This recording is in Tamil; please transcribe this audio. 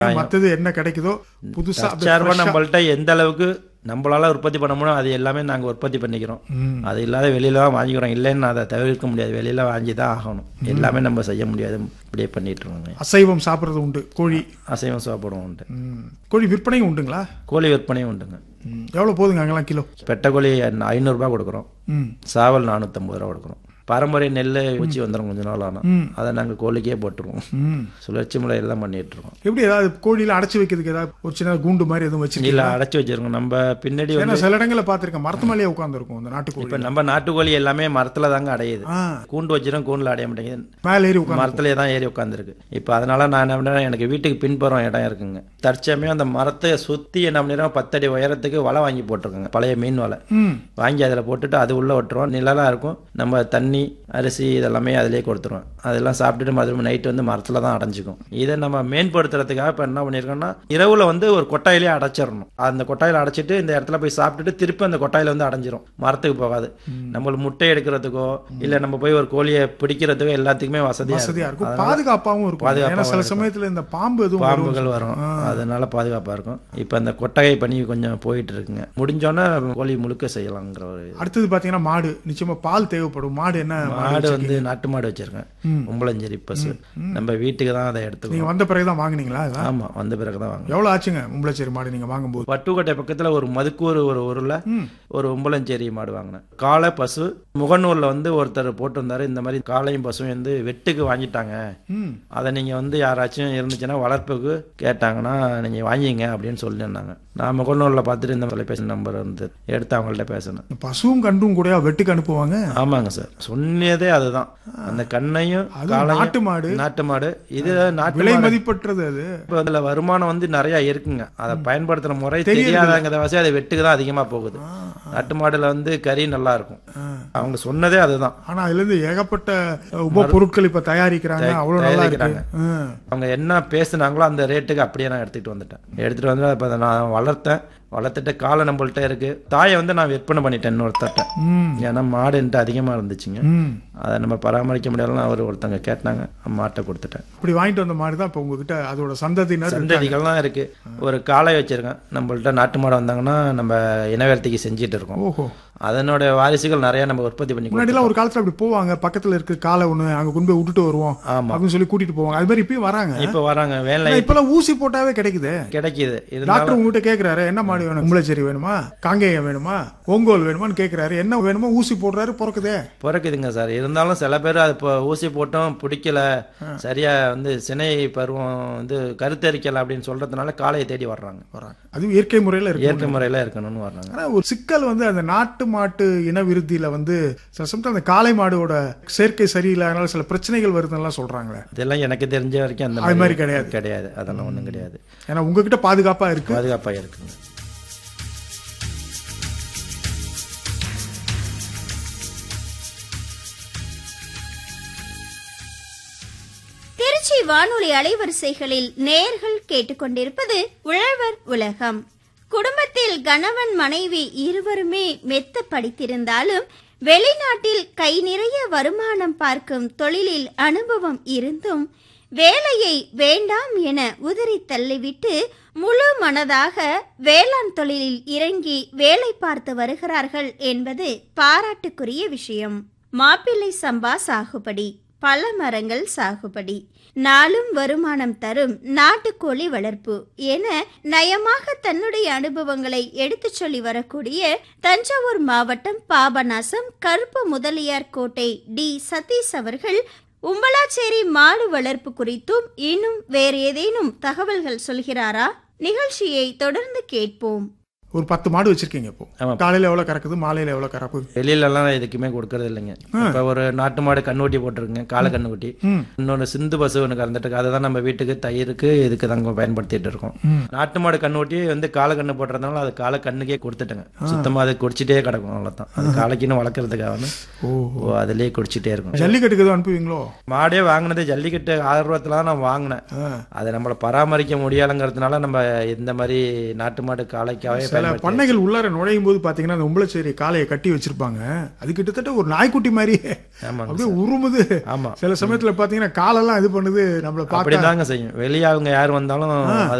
மத்தது என்ன கிடைக்குதோ புதுசா அப்படியே தற்சார்பா fresh ஆ- நம்மள்ட்ட எந்த அளவுக்கு நம்மளால உற்பத்தி பண்ண முடியும் அது எல்லாமே நாங்க உற்பத்தி பண்ணிக்கிறோம் ம். அது இல்லாத வெளியில தான் வாங்கிக்கிறோம் இல்லைன்னு அதை தவிர்க்க முடியாது வெளியில வாங்கி தான் ஆகணும் எல்லாமே நம்ம செய்ய முடியாது இப்படியே பண்ணிட்டு இருக்கோங்க அசைவம் சாப்பிடுறது உண்டு கோழி அசைவம் சாப்பிடுவோம் உண்டு ம். கோழி விற்பனையும் உண்டுங்களா கோழி விற்பனையும் உண்டுங்க ம். எவ்வளவு போகுதுங்க அங்கெல்லாம் கிலோ பெட்டை கோழி ஐநூறுரூபா கொடுக்குறோம் ம் சாவல் நானூற்றம்பது ரூபா கொடுக்குறோம் பாரம்பரிய நெல் ஊச்சி வந்துடும் கொஞ்ச நாள் ஆனால் ம். அதை நாங்கள் கோழிக்கே போட்டுருவோம் ம் சுழற்சி முறையில் தான் பண்ணிட்டு இருக்கோம் எப்படி ஏதாவது கோழியில அடைச்சு வைக்கிறதுக்கு ஏதாவது ஒரு சின்ன கூண்டு மாதிரி எதுவும் வச்சிருக்கீங்க இல்லை அடைச்சி வச்சிருக்கோம் நம்ம பின்னாடி வந்து ஏன்னா சில இடங்களில் பார்த்திருக்கேன் மரத்து மேலேயே உட்காந்துருக்கும் அந்த நாட்டுக்கோழி இப்போ நம்ம நாட்டுக்கோழி எல்லாமே மரத்தில் தாங்க அடையுது ஆ கூண்டு வச்சிரும் கூண்டில் அடைய மாட்டேங்குது மேலே ஏறி உட்காந்து மரத்துலேயே தான் ஏறி உட்காந்துருக்கு இப்போ அதனால நான் என்ன பண்ணுறேன் எனக்கு வீட்டுக்கு பின்புறம் இடம் இருக்குங்க தற்சமயம் அந்த மரத்தை சுற்றி என்ன பண்ணிடுறோம் பத்தடி உயரத்துக்கு வலை வாங்கி போட்டிருக்கோங்க பழைய மீன் வலை ம் வாங்கி அதில் போட்டுட்டு அது உள்ளே விட்டுருவோம் நிழலாக இருக்கும் நம்ம தண்ணி அரிசி இதெல்லாமே அதிலே கொடுத்துருவோம் அதெல்லாம் சாப்பிட்டுட்டு மறுபடியும் நைட்டு வந்து மரத்தில் தான் அடைஞ்சிக்கும் இதை நம்ம மேம்படுத்துறதுக்காக இப்போ என்ன பண்ணியிருக்கோம்னா இரவில் வந்து ஒரு கொட்டாயிலே அடைச்சிடணும் அந்த கொட்டாயில் அடைச்சிட்டு இந்த இடத்துல போய் சாப்பிட்டுட்டு திருப்பி அந்த கொட்டாயில் வந்து அடைஞ்சிரும் மரத்துக்கு போகாது நம்மளுக்கு முட்டை எடுக்கிறதுக்கோ இல்லை நம்ம போய் ஒரு கோழியை பிடிக்கிறதுக்கோ எல்லாத்துக்குமே வசதியாக வசதியா இருக்கும் பாதுகாப்பாகவும் இருக்கும் ஏன்னா சில சமயத்துல இந்த பாம்பு எதுவும் வரும். பாம்புகள் வரும் அதனால பாதுகாப்பாக இருக்கும் இப்போ அந்த கொட்டகை பணி கொஞ்சம் போயிட்டு இருக்குங்க முடிஞ்சோன்னே கோழி முழுக்க செய்யலாங்கிற ஒரு இது. அடுத்தது பாத்தீங்கன்னா மாடு நிச்சயமா பால் தேவைப்படும் மாடு என்ன மாடு வந்து நாட்டு மாடு வச்சிருக்கேன் உம்பளஞ்சேரி பசு நம்ம வீட்டுக்கு தான் அதை எடுத்துக்கணும் நீங்க வந்த பிறகுதான் வாங்குனீங்களா இதெல்லாம் ஆமா வந்த பிறகு தான் வாங்க எவ்வளவு ஆச்சுங்க உம்பளச்சேரி மாடு நீங்க வாங்கும்போது பட்டுக்கோட்டை பக்கத்துல ஒரு மதுக்கூர் ஒரு ஊர்ல ஒரு உம்பளஞ்சேரி மாடு வாங்கினேன் காளை பசு முகநூல்ல வந்து ஒருத்தர் போட்டிருந்தாரு இந்த மாதிரி காளையும் பசுவும் வந்து வெட்டுக்கு வாங்கிட்டாங்க ம் அதை நீங்க வந்து யாராச்சும் இருந்துச்சுன்னா வளர்ப்புக்கு கேட்டாங்கன்னா நீங்க வாங்கிங்க அப்படின்னு சொல்லியிருந்தாங்க நான் முகநூல்ல பார்த்துட்டு இந்த தொலைபேசி நம்பர் வந்து எடுத்து அவங்கள்ட்ட பேசினேன் இந்த பசுவும் கண்டும் கூட வெட்டுக்கு அனுப்புவாங்க ஆமாங்க சார் சொன்னதே அதுதான் அந்த கண்ணையும் அது காளையும் நாட்டு மாடு நாட்டு மாடு இது நாட்டு விலை மாடு மதிப்பற்றது அது இப்போ அதில் வருமானம் வந்து நிறைய இருக்குங்க அதை பயன்படுத்துற முறை தெரியாதங்கிறத வசதி அது வெட்டுக்கு தான் அதிகமாக போகுது நாட்டு மாடுல வந்து கறி நல்லா இருக்கும் அவங்க சொன்னதே அதுதான் ஆனா அதுல இருந்து ஏகப்பட்ட அஹ், உப பொருட்கள் இப்ப தயாரிக்கிறாங்க அவ்வளவு நல்லா இருக்கு தயாரிக்கிறாங்க. ம். அவங்க என்ன பேசுனாங்களோ அந்த ரேட்டுக்கு அப்படியே நான் எடுத்துக்கிட்டு வந்துட்டேன் எடுத்துட்டு வந்து இப்போ அதை நான் வளர்த்தேன் வளர்த்துட்டு காலை நம்மள்ட்ட இருக்கு தாயை வந்து நான் விற்பனை பண்ணிட்டேன் இன்னொருத்தட்ட ம் ஏன்னா மாடு என்கிட்ட அதிகமாக இருந்துச்சுங்க ம் அதை நம்ம பராமரிக்க முடியலன்னு அவர் ஒருத்தங்க கேட்டாங்க மாட்டை கொடுத்துட்டேன் இப்படி வாங்கிட்டு வந்த மாடு தான் இப்போ உங்ககிட்ட அதோட சந்ததியினர் சந்ததிகள்லாம் இருக்கு ஒரு காளை வச்சிருக்கேன் நம்மள்ட்ட நாட்டு மாடு வந்தாங்கன்னா நம்ம இனவர்த்திக்கு செஞ்சுட்டு இருக்கோம் ஓஹோ அதனோட வாரிசுகள் நிறைய நம்ம உற்பத்தி பண்ணி கொடுத்தோம். முன்னாடிலாம் ஒரு காலத்துல அப்படி போவாங்க பக்கத்துல இருக்க காலை ஒண்ணு அங்க கொண்டு போய் விட்டுட்டு வருவோம் ஆமா அப்படின்னு சொல்லி கூட்டிட்டு போவாங்க அது மாதிரி இப்பயும் வராங்க இப்ப வராங்க வேலை ஆனா இப்பெல்லாம் ஊசி போட்டாவே கிடைக்குது கிடைக்குது இருந்தாலும் டாக்டர் உங்ககிட்ட கேக்குறாரு என்ன மாடு வேணும் உம்பளச்சேரி வேணுமா காங்கேயம் வேணுமா ஒங்கோல் வேணுமான்னு கேக்குறாரு என்ன வேணுமோ ஊசி போடுறாரு பிறக்குதே பிறக்குதுங்க சார் இருந்தாலும் சில பேர் அது இப்போ ஊசி போட்டும் பிடிக்கல சரியா வந்து சினை பருவம் வந்து கருத்தரிக்கல அப்படின்னு சொல்றதுனால காளையை தேடி வர்றாங்க வராங்க அது இயற்கை முறையில இருக்கு இயற்கை முறையில இருக்கணும்னு வர்றாங்க ஆனா ஒரு சிக்கல் வந்து அந்த நாட்டு மாட்டு இன விருத்தியில வந்து சில சமயம் அந்த காளை மாடோட சேர்க்கை சரியில்லாதனால சில பிரச்சனைகள் வருதுன்னு சொல்றாங்களே இதெல்லாம் எனக்கு தெரிஞ்ச வரைக்கும் அந்த அது மாதிரி கிடையாது. கிடையாது அதெல்லாம் ஒண்ணும் கிடையாது ஏன்னா உங்ககிட்ட பாதுகாப்பா இருக்கு பாதுகாப்பா இருக்குங்க திருச்சி வானொலி அலைவரிசைகளில் நேர்கள் கேட்டுக்கொண்டிருப்பது உழவர் உலகம் குடும்பத்தில் கணவன் மனைவி இருவருமே மெத்த படித்திருந்தாலும் வெளிநாட்டில் கை நிறைய வருமானம் பார்க்கும் தொழிலில் அனுபவம் இருந்தும் வேலையை வேண்டாம் என உதறி தள்ளிவிட்டு முழு மனதாக வேளாண் தொழிலில் இறங்கி வேலை பார்த்து வருகிறார்கள் என்பது பாராட்டுக்குரிய விஷயம் மாப்பிள்ளை சம்பா சாகுபடி பல மரங்கள் சாகுபடி நாளும் வருமானம் தரும் நாட்டுக்கோழி வளர்ப்பு என நயமாக தன்னுடைய அனுபவங்களை எடுத்துச் சொல்லி வரக்கூடிய தஞ்சாவூர் மாவட்டம் பாபநாசம் கருப்பு முதலியார் கோட்டை டி சதீஷ் அவர்கள் உம்பலாச்சேரி மாடு வளர்ப்பு குறித்தும் இன்னும் வேறு ஏதேனும் தகவல்கள் சொல்கிறாரா நிகழ்ச்சியை தொடர்ந்து கேட்போம் ஒரு பத்து மாடு வச்சிருக்கீங்க இப்போ ஆமா. காலையில எவ்வளவு கறக்குது மாலையில எவ்வளவு கறக்குது வெளியில எல்லாம் எதுக்குமே கொடுக்கறது இல்லைங்க இப்ப ஒரு நாட்டு மாடு கண்ணுக்குட்டி போட்டிருக்குங்க காளை கண்ணுக்குட்டி ம். இன்னொன்று சிந்து பசு ஒன்று கறந்துட்டு இருக்கு. அதை தான் நம்ம வீட்டுக்கு தயிருக்கு இதுக்கு தாங்க பயன்படுத்திட்டு இருக்கோம் ம். நாட்டு மாடு கண்ணுக்குட்டி வந்து காளை கண்ணு போட்டுறதுனால அது காளை கண்ணுக்கே கொடுத்துட்டேங்க சுத்தமா அது குடிச்சிட்டே கிடக்கும் அவ்வளவுதான் அது காளைக்குன்னு வளர்க்கறதுக்காக ஓ ஓ அதுலயே குடிச்சிட்டே இருக்கும் ஜல்லிக்கட்டுக்கு எதுவும் அனுப்புவீங்களோ மாடே வாங்கினது ஜல்லிக்கட்டு ஆர்வத்துல நான் வாங்கினேன் ஆ. அதை நம்மளை பராமரிக்க முடியலைங்கிறதுனால நம்ம இந்த மாதிரி நாட்டு மாடு காளைக்காவே பயன்படுத்தி பண்ணைகள் உள்ளார நுழையும் போது பாத்தீங்கன்னா அந்த உம்பளச்சேரி காளையை கட்டி வச்சிருப்பாங்க அது கிட்டத்தட்ட ஒரு நாய்க்குட்டி மாதிரி ஆமாங்க அப்படியே உருமுது ஆமா சில சமயத்துல பாத்தீங்கன்னா காலெல்லாம் இது பண்ணுது நம்மள பார்க்க அப்படிதாங்க செய்யும் வெளியே அவங்க யார் வந்தாலும் அது